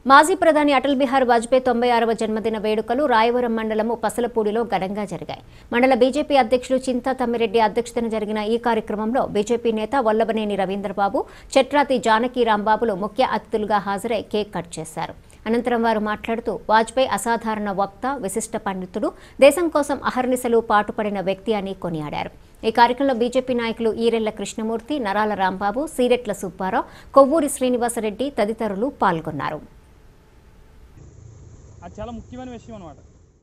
మాజీ ప్రధాని అటల్ బిహారీ వాజ్పేయి తొంభై ఆరవ జన్మదిన వేడుకలు రాయవరం మండలము పసలపూడిలో ఘనంగా జరిగాయి మండల బీజేపీ అధ్యక్షులు చింతా తమ్మిరెడ్డి అధ్యక్షతన జరిగిన ఈ కార్యక్రమంలో బీజేపీ నేత వల్లభనేని రవీంద్రబాబు చెట్రాతి జానకి రాంబాబులు ముఖ్య అతిథులుగా హాజరై కేక్ కట్ చేశారు అనంతరం వారు మాట్లాడుతూ వాజ్పేయి అసాధారణ వక్త విశిష్ట పండితుడు దేశం కోసం అహర్నిశలు పాటుపడిన వ్యక్తి అని కొనియాడారు ఈ కార్యక్రమంలో బీజేపీ నాయకులు ఈరెళ్ల కృష్ణమూర్తి నరాల రాంబాబు సీరెట్ల సుబ్బారావు కొవ్వూరి శ్రీనివాసరెడ్డి తదితరులు పాల్గొన్నారు అది చాలా ముఖ్యమైన విషయం అనమాట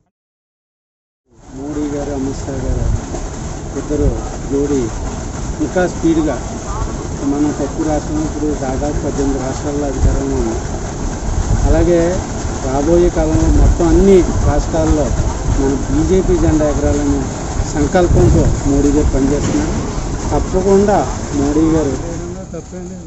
మోడీ గారు అమిత్ షా గారు ఇద్దరు జోడి ఇంకా స్పీడ్గా మన తక్కువ రాష్ట్రం ఇప్పుడు దాదాపు పద్దెనిమిది రాష్ట్రాల్లో అధికారంలో ఉంది అలాగే రాబోయే కాలంలో మొత్తం అన్ని రాష్ట్రాల్లో మన బీజేపీ జెండా ఎగరాలని సంకల్పంతో మోడీ గారు పనిచేస్తున్నారు తప్పకుండా మోడీ గారు తప్పేం లేదు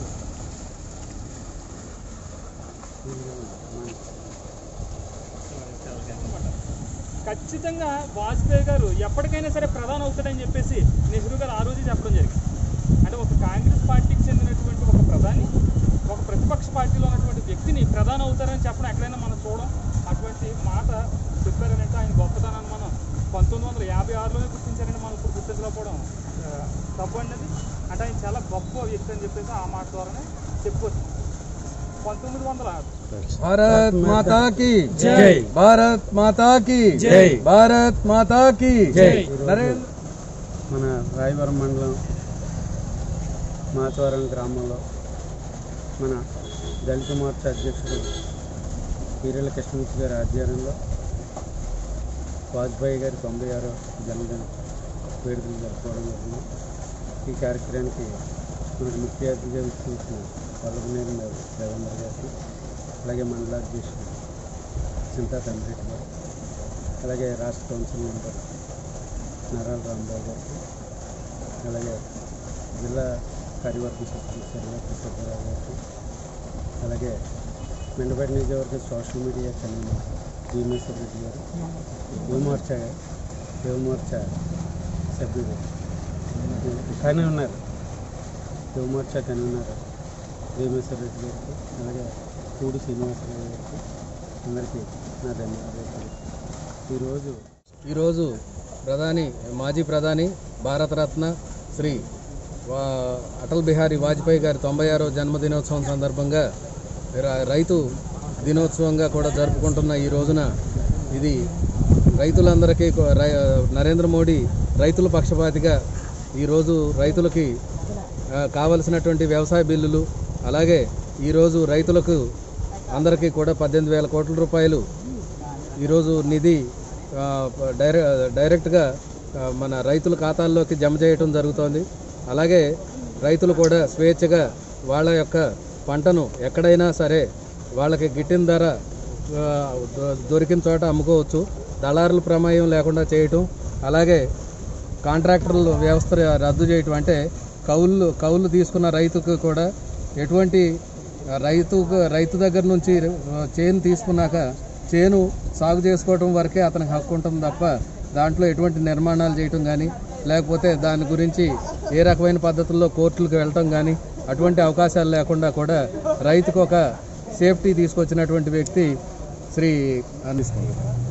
ఖచ్చితంగా వాజ్పేయి గారు ఎప్పటికైనా సరే ప్రధాని అవుతాడని చెప్పేసి నెహ్రూ గారు ఆ రోజు చెప్పడం జరిగింది అంటే ఒక కాంగ్రెస్ పార్టీకి చెందినటువంటి ఒక ప్రధాని ఒక ప్రతిపక్ష పార్టీలో ఉన్నటువంటి వ్యక్తిని ప్రధాని అవుతారని చెప్పడం ఎక్కడైనా మనం చూడం అటువంటి మాట చెప్పారనంటే ఆయన గొప్పతనాన్ని మనం పంతొమ్మిది వందల యాభై ఆరులోనే గుర్తించారని మనం ఇప్పుడు గుర్తించకపోవడం ఆ, తప్పు అన్నది అంటే ఆయన చాలా గొప్ప వ్యక్తి అని చెప్పేసి ఆ మాట ద్వారానే చెప్పుకోవచ్చు పంతొమ్మిది వందల भारत माता की जय भारत माता की जय भारत माता की जय नरेंद्र మన రాయవరం మండలం మాచవరం గ్రామంలో మన దళిత మోర్చా అధ్యక్షుడు వీరెల కృష్ణమూర్తి గారి ఆధ్వర్యంలో వాజ్పేయి గారి తొంభై ఆరో జన్మదిన వేడుకలు జరుపుకోవడం జరిగింది ఈ కార్యక్రమానికి మనకు ముఖ్య అతిథిగా విచ్చేసిన వల్లభనేని రవీంద్ర గారికి అలాగే మండలాధ్యక్షుడు చింతా తమ్మిరెడ్డి గారు అలాగే రాష్ట్ర కౌన్సిల్ మెంబర్ నారాయణ రాంబాబు గారికి అలాగే జిల్లా కార్యవర్గ సభ్యులు సర్వేపల్లి సుబ్బారావు గారికి అలాగే మెండపేట నియోజకవర్గ social media convener Bhimeswara Reddy గారు యువమోర్చా యువమోర్చా సభ్యులు కానీ ఉన్నారు యువమోర్చా కన్వీనర్ భీమేశ్వర రెడ్డి గారికి అలాగే పూడి శ్రీనివాసరావు గారికి అందరికీ నా ధన్యవాదాలు ఈరోజు ఈరోజు ప్రధాని మాజీ ప్రధాని భారతరత్న శ్రీ వా- అటల్ బిహారీ వాజ్పేయి గారి తొంభై ఆరో జన్మదినోత్సవం సందర్భంగా ర- రైతు దినోత్సవంగా కూడా జరుపుకుంటున్న ఈ రోజున ఇది రైతులందరికీ కూ- రై- నరేంద్ర మోడీ రైతుల పక్షపాతిగా ఈరోజు రైతులకి ఆ, కావలసినటువంటి వ్యవసాయ బిల్లులు అలాగే ఈరోజు రైతులకు అందరికీ కూడా పద్దెనిమిది వేల కోట్ల రూపాయలు ఈరోజు నిధి ఆ, డైరె డైరెక్ట్గా ఆ, మన రైతుల ఖాతాల్లోకి జమ చేయటం జరుగుతోంది అలాగే రైతులు కూడా స్వేచ్ఛగా వాళ్ళ యొక్క పంటను ఎక్కడైనా సరే వాళ్ళకి గిట్టిన ధర ఆ, దొ- దొరికిన చోట అమ్ముకోవచ్చు దళారుల ప్రమేయం లేకుండా చేయటం అలాగే కాంట్రాక్టర్ల వ్యవస్థ రద్దు చేయటం అంటే కౌలు కౌలు తీసుకున్న రైతుకు కూడా ఎటువంటి రైతు రైతు దగ్గర నుంచి ఆ, చేను తీసుకున్నాక చేను సాగు చేసుకోవటం వరకే అతనికి హక్కు ఉంటుంది తప్ప దాంట్లో ఎటువంటి నిర్మాణాలు చేయటం కానీ లేకపోతే దాని గురించి ఏ రకమైన పద్ధతుల్లో కోర్టులకు వెళ్ళటం కానీ అటువంటి అవకాశాలు లేకుండా కూడా రైతుకు ఒక సేఫ్టీ తీసుకొచ్చినటువంటి వ్యక్తి శ్రీ అందిస్తుంది